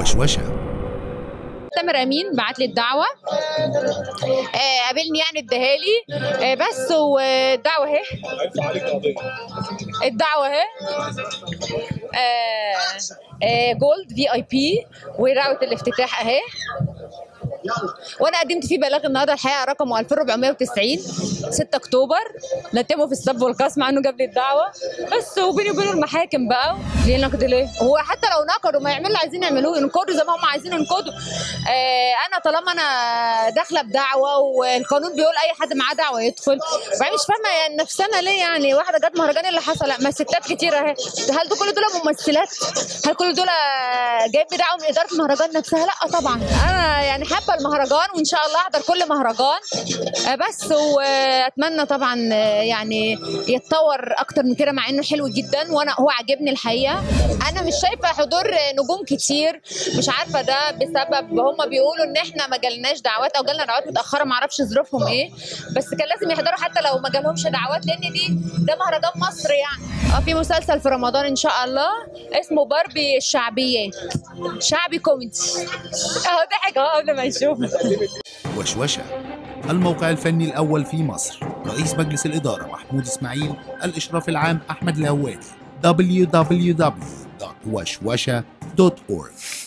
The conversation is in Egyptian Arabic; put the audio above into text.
وشوشة تامر امين بعت لي الدعوه آه قابلني يعني اداهالي آه بس والدعوه اهي الدعوه اهي آه آه جولد في اي بي ودعوه الافتتاح اهي وانا قدمت فيه بلاغ النهارده الحقيقه رقمه 2490 6 اكتوبر نتمه في السب والقص مع انه جاب لي الدعوه بس وبيني وبينه المحاكم بقى ليه نقد ليه؟ هو حتى لو نقدوا ما يعملوا اللي عايزين يعملوه ينقدوا زي ما هم عايزين ينقدوا آه انا طالما انا داخله بدعوه والقانون بيقول اي حد معاه دعوه يدخل وبعدين مش فاهمه يعني نفسنا ليه يعني واحده جت مهرجان اللي حصل لا ما ستات كتير اهي هل دول كل دول ممثلات؟ هل كل دول جايب دعوه من اداره المهرجان نفسها؟ لا طبعا انا يعني حابه المهرجان وان شاء الله احضر كل مهرجان آه، بس واتمنى طبعا آه، يعني يتطور اكتر من كده مع انه حلو جدا وانا هو عاجبني الحقيقه انا مش شايفه حضور نجوم كتير مش عارفه ده بسبب هم بيقولوا ان احنا ما جالناش دعوات او جالنا دعوات متاخره ما اعرفش ظروفهم ايه بس كان لازم يحضروا حتى لو ما جالهمش دعوات لان دي ده مهرجان مصر يعني اه في مسلسل في رمضان ان شاء الله اسمه باربي الشعبيات شعبي كوميدي اهو ضحك اهو قبل ما يشوف وشوشة الموقع الفني الأول في مصر رئيس مجلس الإدارة محمود إسماعيل الإشراف العام أحمد الهوادي www.وشوشة.org